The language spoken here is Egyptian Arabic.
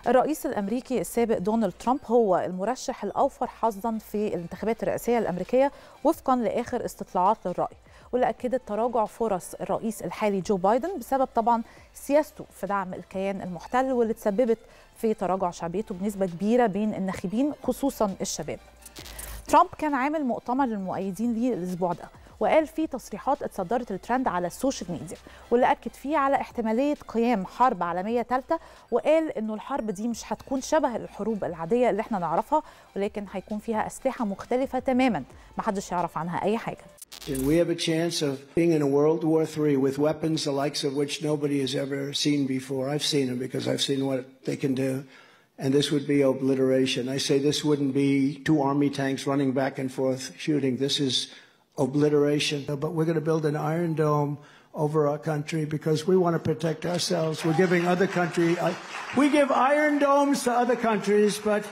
الرئيس الامريكي السابق دونالد ترامب هو المرشح الاوفر حظا في الانتخابات الرئاسيه الامريكيه وفقا لاخر استطلاعات للراي واللي اكدت تراجع فرص الرئيس الحالي جو بايدن بسبب طبعا سياسته في دعم الكيان المحتل واللي تسببت في تراجع شعبيته بنسبه كبيره بين الناخبين خصوصا الشباب. ترامب كان عامل مؤتمر للمؤيدين ليه الاسبوع ده وقال فيه تصريحات اتصدرت الترند على السوشيال ميديا واللي اكد فيه على احتماليه قيام حرب عالميه ثالثه وقال انه الحرب دي مش هتكون شبه الحروب العاديه اللي احنا نعرفها ولكن هيكون فيها اسلحه مختلفه تماما محدش يعرف عنها اي حاجه We have a chance of being in a World War III with weapons the likes of which nobody has ever seen before. I've seen them because I've seen what they can do. And this would be obliteration. I say this wouldn't be two army tanks running back and forth shooting. This is obliteration. But we're going to build an iron dome over our country because we want to protect ourselves. We're giving other country, we give iron domes to other countries, but